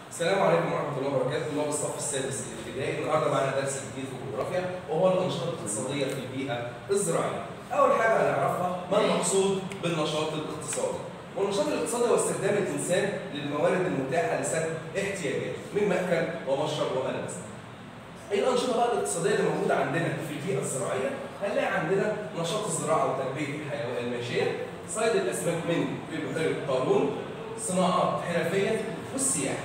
السلام عليكم ورحمه الله وبركاته طلاب الصف السادس الابتدائي النهارده معانا درس جديد في الجغرافيا وهو الانشطه الاقتصاديه في البيئه الزراعيه. اول حاجه هنعرفها ما المقصود بالنشاط الاقتصادي؟ والنشاط الاقتصادي هو استخدام الانسان للموارد المتاحه لسد احتياجاته من مأكل ومشرب وملبس. ايه الانشطه بقى الاقتصاديه اللي موجوده عندنا في البيئه الزراعيه؟ هنلاقي عندنا نشاط الزراعه وتربيه الحيوان الماشيه، صيد الاسماك من في بحيره قارون، صناعات حرفيه والسياحه.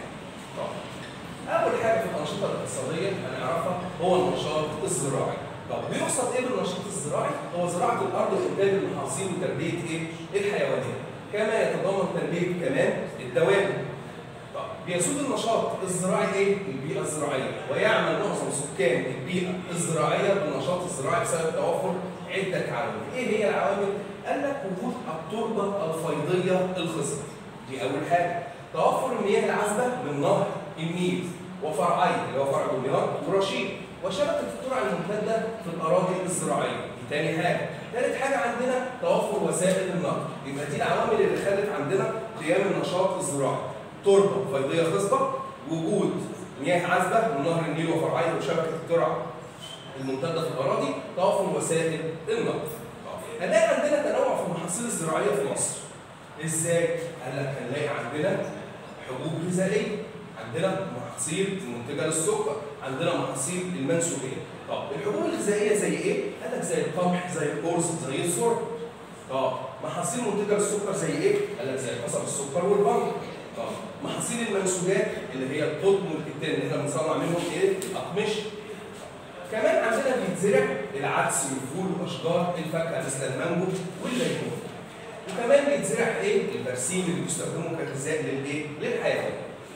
طب اول حاجه في الانشطه الاقتصاديه هنعرفها هو النشاط الزراعي. طب بيقصد ايه بالنشاط الزراعي؟ هو زراعه الارض وانتاج المحاصيل وتربيه ايه؟ الحيوانات. كما يتضمن تربيه كمان الدواب. طب بيسود النشاط الزراعي ايه؟ البيئه الزراعيه، ويعمل معظم سكان البيئه الزراعيه بالنشاط الزراعي بسبب توفر عده عوامل. ايه هي العوامل؟ قال لك وجود التربه الفيضيه الخصبه. دي اول حاجه. توفر المياه العذبه من نهر النيل وفرعين اللي هو فرع دمياط ورشيد وشبكه الترع الممتده في الاراضي الزراعيه دي تاني حاجه ثالث حاجه عندنا توفر وسائل النقل يبقى دي العوامل اللي خلت عندنا قيام النشاط الزراعي تربه فيضيه خصبه وجود مياه عذبه من نهر النيل وفرعيه وشبكه الترع الممتده في الاراضي توفر وسائل النقل هنلاقي عندنا تنوع في المحاصيل الزراعيه في مصر ازاي؟ قال لك هنلاقي عندنا حبوب غذائيه عندنا محاصيل منتجه للسكر عندنا محاصيل المنسوجيه طب الحبوب الغذائيه زي ايه قال لك زي القمح زي الارز زي الذره طب محاصيل منتجه للسكر زي ايه قال لك زي قصب السكر والبنك طب محاصيل المنسوجات اللي هي القطن والكتان اللي احنا بنصنع منهم ايه الاقمش كمان عندنا بيتزرع العدس والفول واشجار الفاكهه مثل المانجو والليمون وكمان بيتزرع ايه البرسيم اللي بيستخدمه كغذاء للايه للحيوان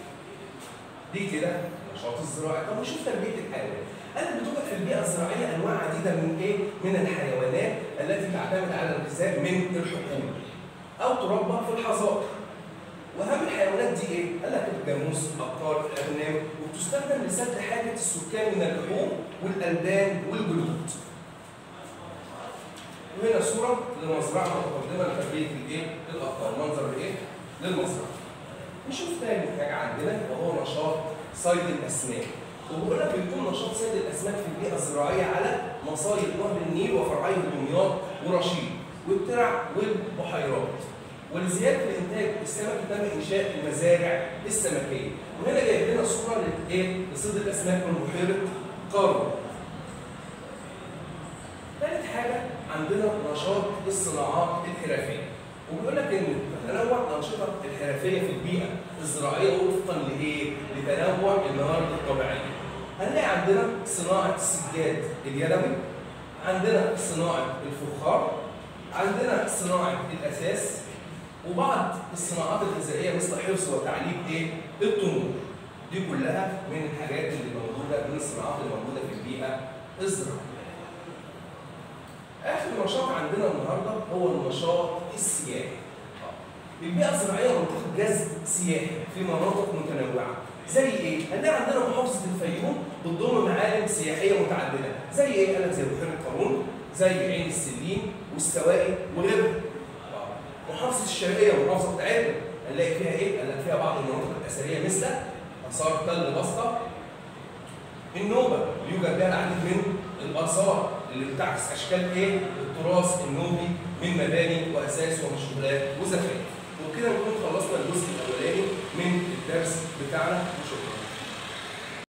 دي كده النشاط الزراعي طب وشوف تربيه الحيوان قال بتوجد في البيئه الزراعيه انواع عديده من ايه من الحيوانات التي تعتمد على الغذاء من الحقول او تربى في الحظائر واهم الحيوانات دي ايه؟ قال لك الجاموس، الابقار، الاغنام وبتستخدم لسد حاجه السكان من اللحوم والالبان والجلود. وهنا صوره لمزرعه متقدمه لتربيه الايه؟ الابقار، منظر الايه؟ للمزرعه. نشوف تاني حاجه عندنا وهو نشاط صيد الاسماك. وبيقول لك بيكون نشاط صيد الاسماك في البيئه الزراعيه على مصايد نهر النيل وفرعيه دمياط ورشيد والترع والبحيرات. ولزياده الانتاج السمكي تم انشاء المزارع السمكيه. وهنا جايب لنا صوره للايه؟ لصيد الاسماك من بحيره قارون. ثالث حاجه عندنا نشاط الصناعات الحرفيه. وبيقول لك ان تنوع الانشطه الحرفيه في البيئه الزراعيه وفقا لايه؟ لتنوع الموارد الطبيعيه. هنلاقي عندنا صناعه السجاد اليدوي، عندنا صناعه الفخار، عندنا صناعه الاساس، وبعض الصناعات الغذائيه مثل حفظ وتعليب ايه؟ التنور. دي كلها من الحاجات اللي موجوده من الصناعات اللي موجوده في البيئه الزراعيه. اخر نشاط عندنا النهارده هو النشاط السياحي. البيئه الزراعيه منطقه جذب سياحي في مناطق متنوعه. زي ايه؟ هنلاقي عندنا محافظه الفيوم بتضم معالم سياحيه متعدده، زي ايه؟ قال لك زي بحيره قارون، زي عين السلين والسواقي وغيرها. محافظه الشرقيه والمحافظه بتاعتنا هنلاقي فيها ايه؟ قال لك فيها بعض المناطق الاثريه مثل اثار تل بسطه النوبه يوجد بها العديد من الاثار اللي بتعكس اشكال ايه؟ التراث النوبي من مباني واساس ومشغولات وزخارف. وبكده نكون خلصنا الجزء الاولاني من الدرس بتاعنا وشكرا.